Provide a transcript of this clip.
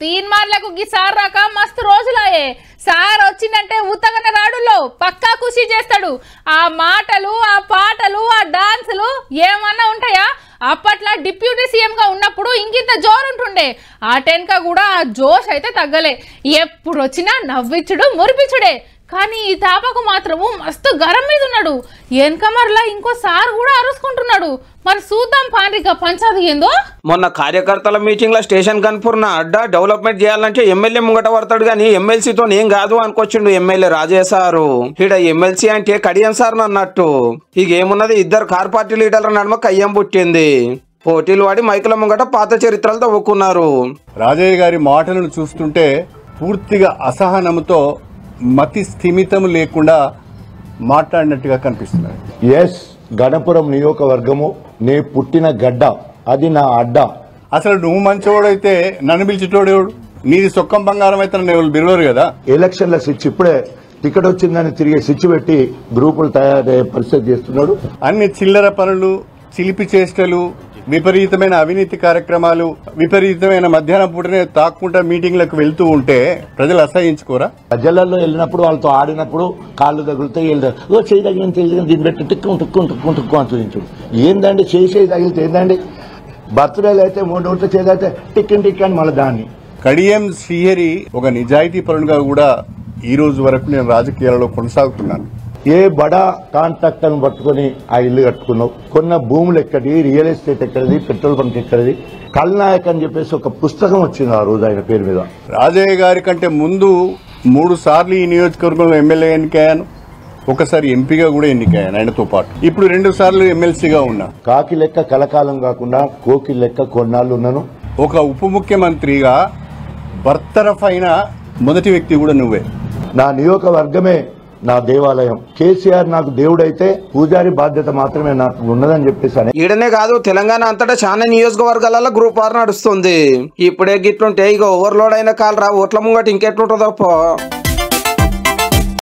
తీన్మార్లకు గీ sir రాక మస్తు రోజులాయే sir వచ్చిందంటే ఉత్తగన రాడులో పక్కా ఖుషి చేస్తాడు ఆ మాటలు ఆ పాటలు ఆ డాన్సులు ఏమన్నా ఉంటాయా అప్పట్లో డిప్యూటీ సీఎం గా ఉన్నప్పుడు ఇంకింత జోరు ఉంటుండే ఆ టెన్క కూడా ఆ జోష్ అయితే తగ్గలే ఎప్పుడు వచ్చినా నవ్విచ్చుడు మురిపించుడే కానీ ఈ తాపకు మాత్రము మస్తు గరం మీద ఉన్నాడు వెనకమర్లా ఇంకో సార్ కూడా అరుచుకుంటున్నాడు మరి చూద్దాం పాండ్రిక పంచాది ఏందో మొన్న కార్యకర్తల మీటింగ్ లో స్టేషన్ కన్పూర్న అడ్డా డెవలప్మెంట్ చేయాలంటే ఎమ్మెల్యే ముంగట పడతాడు కానీ ఎమ్మెల్సీతో ఏం కాదు అనుకొచ్చిండు ఎమ్మెల్యే రాజయ్య సారు ఈడ ఎమ్మెల్సీ అంటే కడియం సార్ అన్నట్టు ఇక ఏమున్నది ఇద్దరు కార్ పార్టీ లీడర్ల నడుమ కయ్యం పుట్టింది పోటీలు వాడి మైకుల ముంగట పాత చరిత్రలు తవ్వుకున్నారు రాజయ్య గారి మాటలను చూస్తుంటే పూర్తిగా అసహనంతో మతి స్థిమితం లేకుండా మాట్లాడినట్టుగా కనిపిస్తున్నారు ఎస్ గణపురం నియోజకవర్గము నే పుట్టిన గడ్డ అది నా అడ్డ అసలు నువ్వు మంచివాడైతే నన్ను పిలిచేటోడు ఎవడు నీది సొక్కం బంగారం అయితే నన్ను ఎవరు పిలవరు కదా ఎలక్షన్ల స్విచ్ ఇప్పుడే టికెట్ వచ్చిందని తిరిగి స్విచ్ పెట్టి గ్రూపులు తయారయ్యే పరిస్థితి చేస్తున్నాడు అన్ని చిల్లర పనులు చిలిపి చేష్టలు విపరీతమైన అవినీతి కార్యక్రమాలు విపరీతమైన మధ్యాహ్నం పూటనే తాక్కుంటా మీటింగ్లకు వెళ్తూ ఉంటే ప్రజలు అసహించుకోరా ప్రజలలో వెళ్ళినప్పుడు వాళ్ళతో ఆడినప్పుడు కాళ్ళు తగిలితే వీళ్ళు ఓ చేయి తగిలిన తెలియదు దీన్ని పెట్టి టిక్కు టిక్కు టిక్కు టిక్కు అని చూపించు ఏందండి చేయి చేయి తగిలితే ఏందండి బర్త్డేలు అయితే మూడు రోజులు చేదైతే టిక్కిన్ టిక్ అని మళ్ళీ దాన్ని కడియం శ్రీహరి ఒక నిజాయితీ పరుడుగా కూడా ఈ రోజు వరకు నేను రాజకీయాలలో కొనసాగుతున్నాను ఏ బడా కాంట్రాక్టర్ని పట్టుకొని ఆ ఇల్లు కట్టుకున్నావు కొన్న భూములు ఎక్కడి రియల్ ఎస్టేట్ ఎక్కడిది పెట్రోల్ బంక్ ఎక్కడిది కల్నాయక్ అని చెప్పేసి ఒక పుస్తకం వచ్చింది ఆ రోజు ఆయన పేరు మీద రాజయ్య గారి కంటే ముందు మూడు సార్లు ఈ నియోజకవర్గంలో ఎమ్మెల్యే ఎన్నికయ్యాను ఒకసారి ఎంపీగా కూడా ఎన్నికయ్యాను ఆయనతో పాటు ఇప్పుడు రెండు సార్లు ఎమ్మెల్సీగా ఉన్నా కాకి లెక్క కలకాలం కాకుండా కోకి లెక్క కొన్నాళ్ళు ఉన్నాను ఒక ఉప ముఖ్యమంత్రిగా బర్తరఫ్ అయిన మొదటి వ్యక్తి కూడా నువ్వే నా నియోజకవర్గమే నా దేవాలయం కేసీఆర్ నాకు దేవుడైతే పూజారి బాధ్యత మాత్రమే నాకు ఉన్నదని చెప్పేసి అని ఈడనే కాదు తెలంగాణ అంతటా చాలా నియోజకవర్గాలలో గ్రూప్ వార్ నడుస్తుంది ఇప్పుడే గిట్లుంటే ఇక ఓవర్లోడ్ అయిన కాలరా ఓట్ల ముంగట ఇంకెట్లుంటుందో పో